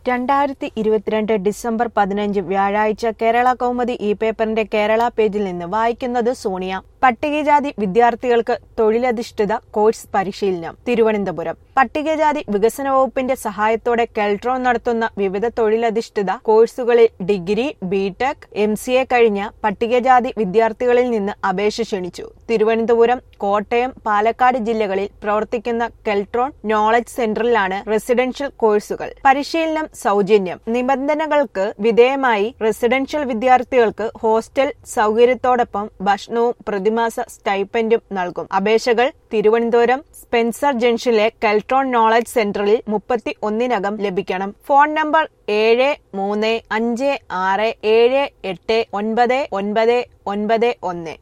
രണ്ടായിരത്തി ഇരുപത്തിരണ്ട് ഡിസംബർ പതിനഞ്ച് വ്യാഴാഴ്ച കേരള കൗമുദി ഈ പേപ്പറിന്റെ കേരള പേജിൽ നിന്ന് വായിക്കുന്നത് സോണിയ പട്ടികജാതി വിദ്യാർത്ഥികൾക്ക് തൊഴിലധിഷ്ഠിത കോഴ്സ് പരിശീലനം തിരുവനന്തപുരം പട്ടികജാതി വികസന വകുപ്പിന്റെ സഹായത്തോടെ കെൽട്രോൺ നടത്തുന്ന വിവിധ തൊഴിലധിഷ്ഠിത കോഴ്സുകളിൽ degree BTech M C A കഴിഞ്ഞ പട്ടികജാതി വിദ്യാർത്ഥികളിൽ നിന്ന് അപേക്ഷ ക്ഷണിച്ചു തിരുവനന്തപുരം കോട്ടയം പാലക്കാട് ജില്ലകളിൽ പ്രവർത്തിക്കുന്ന കെൽട്രോൺ നോളജ് സെന്ററിലാണ് റെസിഡൻഷ്യൽ കോഴ്സുകൾ പരിശീലനം സൗജന്യം നിബന്ധനകൾക്ക് വിധേയമായി റെസിഡൻഷ്യൽ വിദ്യാർത്ഥികൾക്ക് ഹോസ്റ്റൽ സൗകര്യത്തോടൊപ്പം ഭക്ഷണവും പ്രതിമാസ സ്റ്റൈപ്പൻഡും നൽകും അപേക്ഷകൾ തിരുവനന്തപുരം സ്പെൻസർ ജംഗ്ഷനിലെ കെൽട്രോൺ നോളജ് സെന്ററിൽ മുപ്പത്തി ഒന്നിനകം ലഭിക്കണം ഫോൺ നമ്പർ ഏഴ് മൂന്ന് അഞ്ച് ആറ് ഏഴ് എട്ട് ഒൻപത് ഒൻപത് ഒൻപത് ഒന്ന്